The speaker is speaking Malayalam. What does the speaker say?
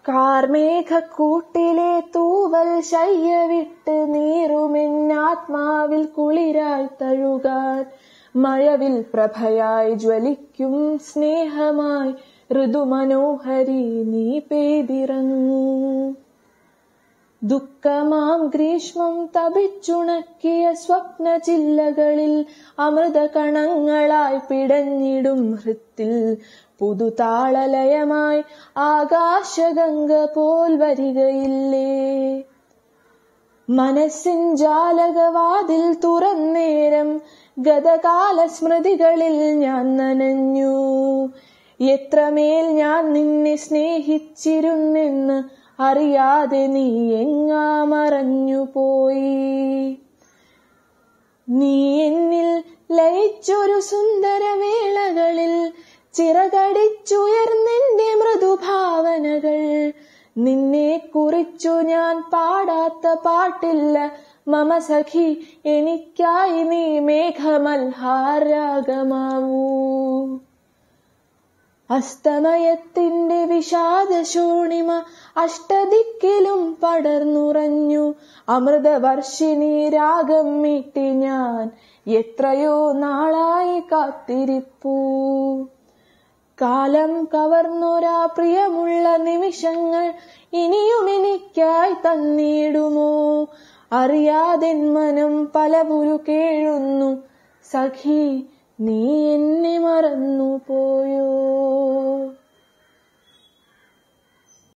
കാർമേഘക്കൂട്ടിലെ തൂവൽ ശയ്യ വിട്ട് നീറുമെന്നാത്മാവിൽ കുളിരായി തഴുകാൻ മഴവിൽ പ്രഭയായി ജ്വലിക്കും സ്നേഹമായി ഋതുമനോഹരി നീ പെയ്തിറങ്ങൂ ദുഃഖമാം ഗ്രീഷ്മം തപിച്ചുണക്കിയ സ്വപ്ന ചില്ലകളിൽ അമൃത കണങ്ങളായി പിടഞ്ഞിടും ഹൃത്തിൽ പുതുതാളലയമായി ആകാശഗംഗ പോൽ വരികയില്ലേ മനസ്സിൻ ജാലകവാതിൽ തുറന്നേരം ഗതകാല സ്മൃതികളിൽ ഞാൻ നനഞ്ഞു എത്രമേൽ ഞാൻ നിന്നെ സ്നേഹിച്ചിരുന്നെന്ന് അറിയാതെ നീ എങ്ങാ മറഞ്ഞു പോയി നീ എന്നിൽ ലയിച്ചൊരു സുന്ദര വേളകളിൽ ചിറകടിച്ചുയർന്നെന്റെ മൃദുഭാവനകൾ നിന്നെ കുറിച്ചു ഞാൻ പാടാത്ത പാട്ടില്ല മമ സഖി എനിക്കായി നീ മേഘമൽഹാരാഗമാവൂ അസ്തമയത്തിന്റെ വിഷാദശോണിമ അഷ്ടദിക്കിലും പടർന്നുറഞ്ഞു അമൃതവർഷിണി രാഗം മീട്ടി ഞാൻ എത്രയോ നാളായി കാത്തിരിപ്പൂ കാലം കവർന്നൊരാ പ്രിയമുള്ള നിമിഷങ്ങൾ ഇനിയും എനിക്കായി തന്നിടുമോ അറിയാതെ മനം പലപുരു കേഴുന്നു സഖി നീ എന്നെ മറന്നു പോയോ